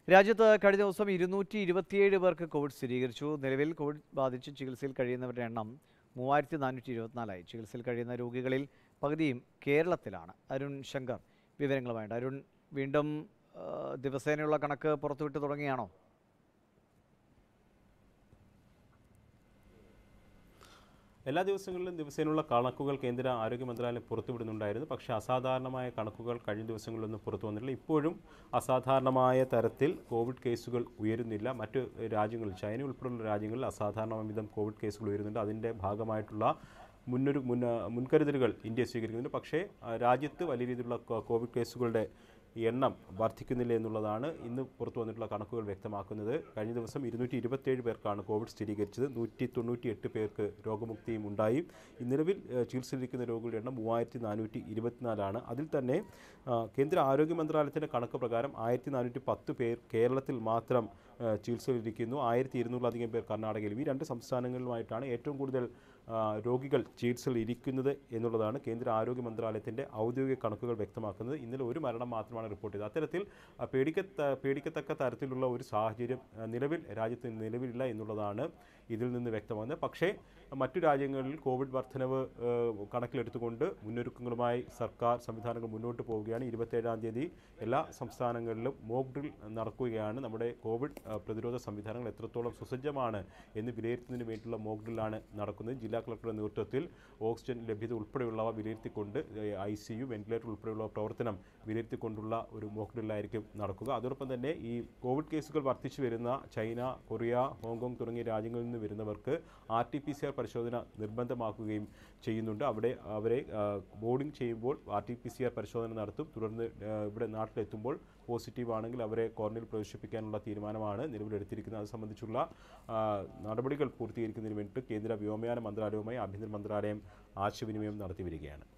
രാജ്യത്ത് കഴിഞ്ഞ ദിവസം ഇരുന്നൂറ്റി ഇരുപത്തിയേഴ് പേർക്ക് കോവിഡ് സ്ഥിരീകരിച്ചു നിലവിൽ കോവിഡ് ബാധിച്ച് ചികിത്സയിൽ കഴിയുന്നവരുടെ എണ്ണം മൂവായിരത്തി നാനൂറ്റി ഇരുപത്തിനാലായി ചികിത്സയിൽ കഴിയുന്ന രോഗികളിൽ പകുതിയും കേരളത്തിലാണ് അരുൺ ശങ്കർ വിവരങ്ങളുമായിട്ട് അരുൺ വീണ്ടും ആ, ദിവസേനയുള്ള കണക്ക് പുറത്തുവിട്ട് തുടങ്ങിയാണോ എല്ലാ ദിവസങ്ങളിലും ദിവസേനയുള്ള കണക്കുകൾ കേന്ദ്ര ആരോഗ്യ മന്ത്രാലയം പുറത്തുവിടുന്നുണ്ടായിരുന്നു പക്ഷേ അസാധാരണമായ കണക്കുകൾ കഴിഞ്ഞ ദിവസങ്ങളിലൊന്നും പുറത്തു വന്നിട്ടില്ല ഇപ്പോഴും അസാധാരണമായ തരത്തിൽ കോവിഡ് കേസുകൾ ഉയരുന്നില്ല മറ്റ് രാജ്യങ്ങളിൽ ചൈന ഉൾപ്പെടെയുള്ള രാജ്യങ്ങളിൽ അസാധാരണ വിധം കോവിഡ് കേസുകൾ ഉയരുന്നുണ്ട് അതിൻ്റെ ഭാഗമായിട്ടുള്ള മുന്നൊരു മുൻ മുൻകരുതലുകൾ ഇന്ത്യ സ്വീകരിക്കുന്നുണ്ട് പക്ഷേ ആ, രാജ്യത്ത് വലിയ രീതിയിലുള്ള കോ- കോവിഡ് കേസുകളുടെ എണ്ണം വർദ്ധിക്കുന്നില്ല എന്നുള്ളതാണ് ഇന്ന് പുറത്തു വന്നിട്ടുള്ള കണക്കുകൾ വ്യക്തമാക്കുന്നത് കഴിഞ്ഞ ദിവസം ഇരുന്നൂറ്റി ഇരുപത്തേഴ് പേർക്കാണ് കോവിഡ് സ്ഥിരീകരിച്ചത് നൂറ്റി തൊണ്ണൂറ്റി എട്ട് പേർക്ക് രോഗമുക്തിയും ഉണ്ടായി ഈ നിലവിൽ ഏഹ്, ചികിത്സയിലിരിക്കുന്ന രോഗികളുടെ എണ്ണം മൂവായിരത്തി നാനൂറ്റി ഇരുപത്തിനാലാണ് അതിൽ തന്നെ ആ, കേന്ദ്ര ആരോഗ്യ മന്ത്രാലയത്തിൻ്റെ കണക്ക് പ്രകാരം ആയിരത്തി നാനൂറ്റി പത്ത് പേർ കേരളത്തിൽ മാത്രം ഏഹ്, ചികിത്സയിലിരിക്കുന്നു ആയിരത്തി ഇരുന്നൂറിലധികം പേർ കർണാടകയിലും ഈ രണ്ട് സംസ്ഥാനങ്ങളിലുമായിട്ടാണ് ഏറ്റവും കൂടുതൽ ആ, രോഗികൾ ചികിത്സയിൽ ഇരിക്കുന്നത് എന്നുള്ളതാണ് കേന്ദ്ര ആരോഗ്യ മന്ത്രാലയത്തിൻ്റെ ഔദ്യോഗിക കണക്കുകൾ വ്യക്തമാക്കുന്നത് ഇന്നലെ ഒരു മരണം മാത്രമാണ് റിപ്പോർട്ട് ചെയ്തത് അത്തരത്തിൽ ആ, പേടിക്കത്ത പേടിക്കത്തക്ക തരത്തിലുള്ള ഒരു സാഹചര്യം ആ, നിലവിൽ രാജ്യത്ത് നിലവിലില്ല എന്നുള്ളതാണ് ഇതിൽ നിന്ന് വ്യക്തമാകുന്നത് പക്ഷേ മറ്റു രാജ്യങ്ങളിൽ കോവിഡ് വർധനവ് ആ, കണക്കിലെടുത്തുകൊണ്ട് മുന്നൊരുക്കങ്ങളുമായി സർക്കാർ സംവിധാനങ്ങൾ മുന്നോട്ട് പോവുകയാണ് ഇരുപത്തേഴാം തീയതി എല്ലാ സംസ്ഥാനങ്ങളിലും മോക്ക് ഡ്രിൽ നടക്കുകയാണ് നമ്മുടെ കോവിഡ് ആ, പ്രതിരോധ സംവിധാനങ്ങൾ എത്രത്തോളം സുസജ്ജമാണ് എന്ന് വിലയിരുത്തുന്നതിന് വേണ്ടിയുള്ള മോക്ക് ഡ്രില്ലാണ് നടക്കുന്നത് ജില്ലാ കളക്ടറുടെ നേതൃത്വത്തിൽ ഓക്സിജൻ ലഭ്യത ഉൾപ്പെടെയുള്ളവ വിലയിരുത്തിക്കൊണ്ട് ഐ സി യു വെന്റിലേറ്റർ ഉൾപ്പെടെയുള്ള പ്രവർത്തനം വിലയിരുത്തിക്കൊണ്ടുള്ള ഒരു മോക്ക് ഡ്രില്ലായിരിക്കും നടക്കുക അതോടൊപ്പം തന്നെ ഈ കോവിഡ് കേസുകൾ വർദ്ധിച്ചു വരുന്ന ചൈന കൊറിയ ഹോങ്കോങ് തുടങ്ങിയ രാജ്യങ്ങളിൽ നിന്ന് വരുന്നവർക്ക് R T P C R പരിശോധന നിർബന്ധമാക്കുകയും ചെയ്യുന്നുണ്ട് അവിടെ അവരെ ആ, ബോർഡിംഗ് ചെയ്യുമ്പോൾ R T P C R പരിശോധന നടത്തും തുടർന്ന് ആ, ഇവിടെ നാട്ടിലെത്തുമ്പോൾ പോസിറ്റീവ് ആണെങ്കിൽ അവരെ ക്വാറന്റൈനിൽ പ്രവേശിപ്പിക്കാനുള്ള തീരുമാനമാണ് നിലവിലെടുത്തിരിക്കുന്നത് അത് സംബന്ധിച്ചുള്ള ആ, നടപടികൾ പൂർത്തീകരിക്കുന്നതിന് വേണ്ടിയിട്ട് കേന്ദ്ര വ്യോമയാന മന്ത്രാലയവുമായി ആഭ്യന്തര മന്ത്രാലയം ആശയവിനിമയം നടത്തി വരികയാണ്